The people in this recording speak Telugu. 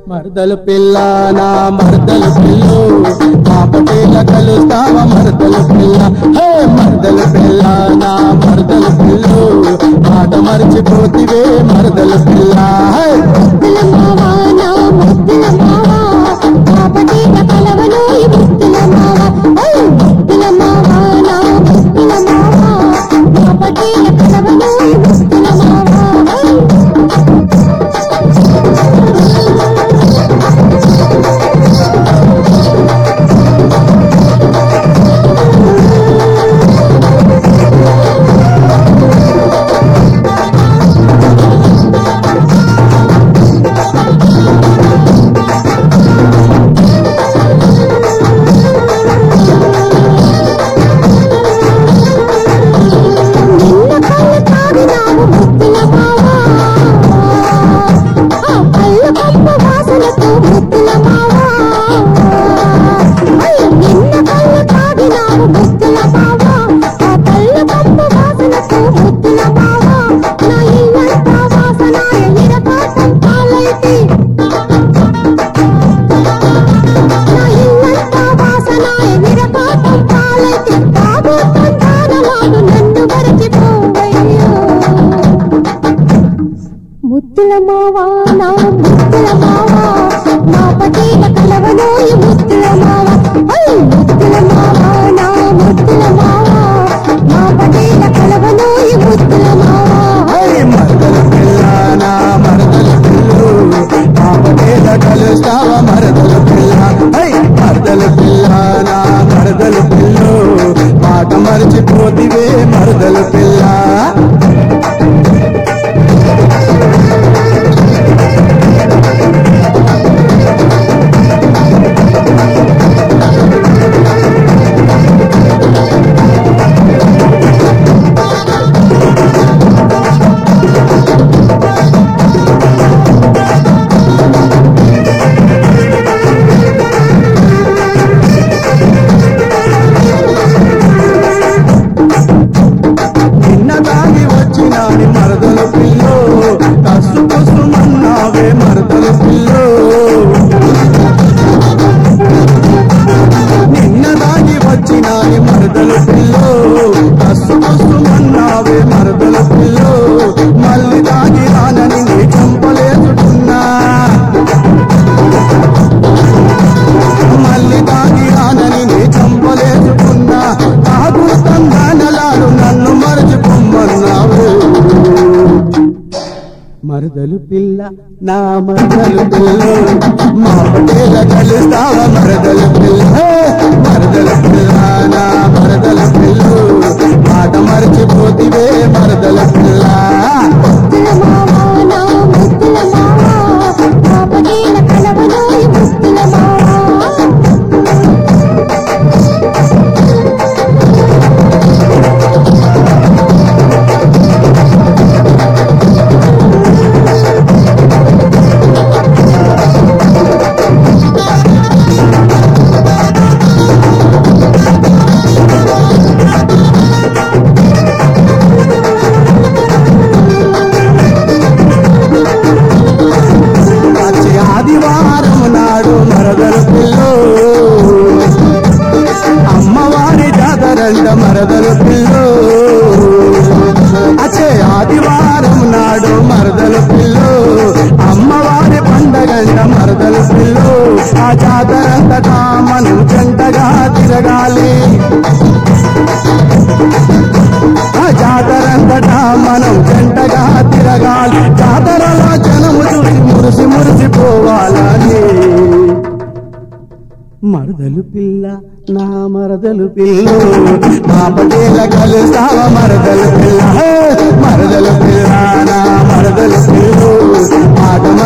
మరదలు పిల్ల నా మరదలు పిల్లు మా పటేల కలుస్తావా మరదలు పిల్ల హే మరదలు పిల్ల నా మరదలు పిల్లు మాట మర్చిపోతివే మరదలు పిల్ల హే ముద్దుల మావా నా ముద్దుల మావా కాపటీల కలవను ఈ ముద్దుల మావా ఓయ్ ముద్దుల మావా నా ముద్దుల మావా కాపటీల కలవను ఈ ముద్దుల మావా ఓయ్ నిన్న కళ్ళు తాగినావు ముద్దుల మావా ఆ కళ్ళు కప్పు వాసనతో ముద్దుల మావా అయ్య నిన్న కళ్ళు తాగినావు ముద్దుల మావా ఆ కళ్ళు కప్పు వాసనతో ముద్దుల మావా నా ఇల్లంతా వాసనాయ ఇరకాటం పాలైతే నా ఇల్లంతా వాసనాయ నిరపాటం పాలైతే బాబు తందానలాడు నన్ను మరచిపోవయ్యో ముద్దుల మావా నా ముద్దుల మావా మా పటేల కలవను ఈ ముద్దుల మావా ఓయ్ ముద్దుల మావా నా ముద్దుల మావా మా పటేల కలవను ఈ ముద్దుల మావా హే మరదలు పిల్ల నా మరదలు పిల్లు మా పటేల కలుస్తావా మరదలు పిల్ల హే మరదలు పిల్ల నా మరదలు పిల్లు మాట మర్చిపోతివే మరదలు పిల్ల నిన్న దాగి వచ్చినాని మరదలు పిల్లు కసు కుసుమన్నావే మరదలు పిల్లు నిన్న దాగి వచ్చినాని మరదలు పిల్లు కసు కుసుమన్నావే మరదలు పిల్లు మళ్ళీ దాగి రానని నీ చంపలేసుకున్నా మళ్ళీ దాగి రానని నీ చంపలేసుకున్నా కాదు తందానలాడు నన్ను మరచిపోమ్మన్నావు మరదలు పిల్ల నా మరదలు పిల్ల మా పటేల కలుస్తావా మరదలు పిల్ల హే! మరదలు పిల్ల నా మరదలు పిల్ల మాట మరచిపోతివే మరదలు పిల్ల ముద్దుల మావా నా ముద్దుల మావా మా పటేల కలవను ఈ ముద్దుల మావా వచ్చే ఆదివారం నాడు మరదలు పిల్లు అమ్మవారి జాతరంట మరదలు పిల్లు అచ్చే ఆదివారం నాడు మరదలు పిల్లు అమ్మవారి పండగంట మరదలు పిల్లు ఆ జాతరంతటా మనం జంటగా తిరగాలి ఆ జాతరంతటా మనం జంటగా తిరగాలి జాతరలో జనము చూసి మురిసి మురిసిపోవాలని మరదలు పిల్ల నా మరదలు పిల్ల మా పటేల కలుస్తావా మరదలు పిల్ల హే! మరదలు పిల్ల నా మరదలు పిల్ల మాట